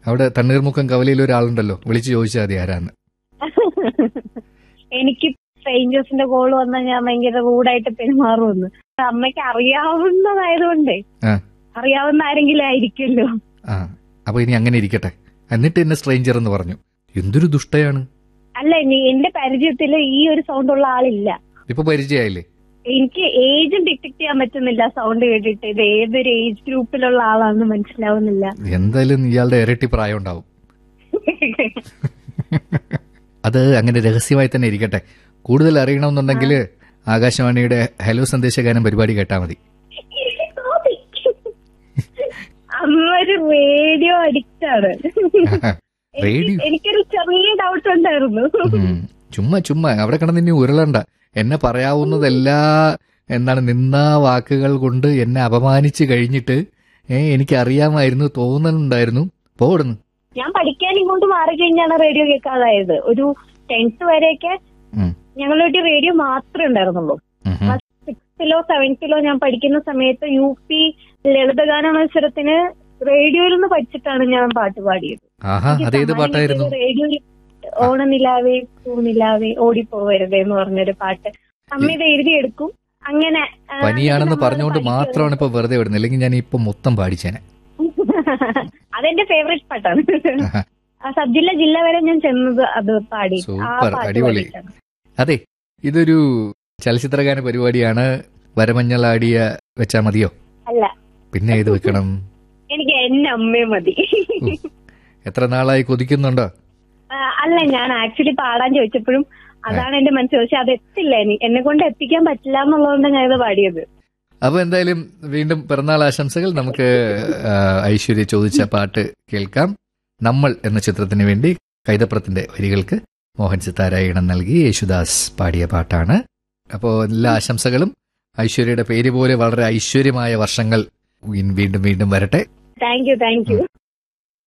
അവിടെ തണ്ണീർമുക്കം കവലയിൽ ഒരാളുണ്ടല്ലോ വിളിച്ചു ചോദിച്ചാൽ മതി ആരാന്ന് എനിക്ക് സ്ട്രേഞ്ചേഴ്സിന്റെ കോൾ വന്നാൽ ഞാൻ ഭയങ്കര റൂഡായിട്ട് പെരുമാറുമെന്ന് അമ്മയ്ക്ക് അറിയാവുന്നതായതുകൊണ്ടേ ആ. അറിയാവുന്ന ആരെങ്കിലും ആയിരിക്കുമല്ലോ ആ അപ്പൊ ഇനി അങ്ങനെ ഇരിക്കട്ടെ എന്നിട്ട് എന്നെ സ്ട്രേഞ്ചർ എന്ന് പറഞ്ഞു എന്തൊരു ദുഷ്ടയാണ് അല്ല ഇനി- എന്റെ പരിചയത്തിൽ ഈ ഒരു സൗണ്ട് ഉള്ള ആളില്ല ഇപ്പൊ പരിചയമായില്ലേ എനിക്ക് ഏജും ഡിറ്റക്ട് ചെയ്യാൻ പറ്റുന്നില്ല സൗണ്ട് കേട്ടിട്ട് ഇത് ഏതൊരു ഏജ് ഗ്രൂപ്പിലുള്ള ആളാണെന്ന് മനസ്സിലാവുന്നില്ല എന്തായാലും ഇയാളുടെ ഇരട്ടി പ്രായം ഉണ്ടാവും അത് അങ്ങനെ രഹസ്യമായി തന്നെ ഇരിക്കട്ടെ കൂടുതൽ അറിയണമെന്നുണ്ടെങ്കിൽ ആകാശവാണിയുടെ ഹലോ സന്ദേശഗാനം പരിപാടി കേട്ടാൽ മതി അമ്മ ഒരു റേഡിയോ അഡിക്റ്റ് ആണ് റേഡിയോ എനിക്ക് എനിക്കൊരു ചെറിയ ഡൗട്ട് ഉണ്ടായിരുന്നു ഉം. ചുമ്മാ ചുമ്മാ അവിടെ കിടന്ന് ഇനി ഉരുളണ്ട എന്നെ പറയാവുന്നതെല്ലാ എന്താണ് നിന്നാ വാക്കുകൾ കൊണ്ട് എന്നെ അപമാനിച്ച് കഴിഞ്ഞിട്ട് ഏ എനിക്ക് അറിയാമായിരുന്നു തോന്നുന്നുണ്ടായിരുന്നു പോടുന്നു ഞാൻ പഠിക്കാൻ ഇങ്ങോട്ട് മാറി കഴിഞ്ഞാണ് റേഡിയോ കേൾക്കാതായത് ഒരു ടെൻത്ത് വരെയൊക്കെ ഉം. ഞങ്ങളുടെ വീട്ടിൽ റേഡിയോ മാത്രമേ ഉണ്ടായിരുന്നുള്ളൂ ഉം ഉം. സിക്സ്ത്തിലോ സെവൻത്തിലോ ഞാൻ പഠിക്കുന്ന സമയത്ത് യു പി ലളിതഗാന മത്സരത്തിന് റേഡിയോയിൽ നിന്ന് പഠിച്ചിട്ടാണ് ഞാൻ പാട്ട് പാടിയത് ആഹാ അതേത് പാട്ടായിരുന്നു റേഡിയോയിൽ ഓണനിലാവേ പൂനിലാവേ ഓടിപ്പോവരുത് എന്ന് പറഞ്ഞൊരു പാട്ട് അമ്മ ഇത് എഴുതിയെടുക്കും അങ്ങനെ ആ, പനിയാണെന്ന് നമ്മൾ പറഞ്ഞുകൊണ്ട് പഠിക്കും. മാത്രമാണ് ഇപ്പൊ വെറുതെ വിടുന്നത് അല്ലെങ്കിൽ ഞാൻ ഇപ്പൊ മൊത്തം പാടിച്ചേനെ അതെന്റെ ഫേവറേറ്റ് പാട്ടാണ് ആഹാ. ആ സബ് ജില്ല ജില്ല വരെ ഞാൻ ചെന്നത് അത് പാടി ആ സൂപ്പർ, പാട്ട് അടിപൊളി. പാടിയിട്ടാണ്. അതെ ഇതൊരു ചലച്ചിത്രഗാന പരിപാടിയാണ് വരമഞ്ഞളാടിയ വെച്ചാ മതിയോ അല്ല പിന്നെ ഏത് വെക്കണം എനിക്ക് എന്നെ അമ്മയെ മതി എത്ര നാളായി കൊതിക്കുന്നുണ്ടോ ആ, അല്ല ഞാൻ ആക്ച്വലി പാടാൻ ചോദിച്ചപ്പോഴും അതാണ് എന്റെ മനസ്സിൽ പക്ഷെ അത് എത്തില്ല ഇനി എന്നെ കൊണ്ട് എത്തിക്കാൻ പറ്റില്ല എന്നുള്ളതുകൊണ്ട് ഞാൻ ഇത് പാടിയത് അപ്പൊ എന്തായാലും വീണ്ടും പിറന്നാൾ ആശംസകൾ നമുക്ക് ആ, ഐശ്വര്യ ചോദിച്ച പാട്ട് കേൾക്കാം നമ്മൾ എന്ന ചിത്രത്തിന് വേണ്ടി കൈതപ്രത്തിന്റെ വരികൾക്ക് മോഹൻ സിത്താര ഇണം നൽകി യേശുദാസ് പാടിയ പാട്ടാണ് അപ്പോൾ എല്ലാ ആശംസകളും ഐശ്വര്യയുടെ പേര് പോലെ വളരെ ഐശ്വര്യമായ വർഷങ്ങൾ വീണ്ടും വീണ്ടും വരട്ടെ താങ്ക് യു താങ്ക് യു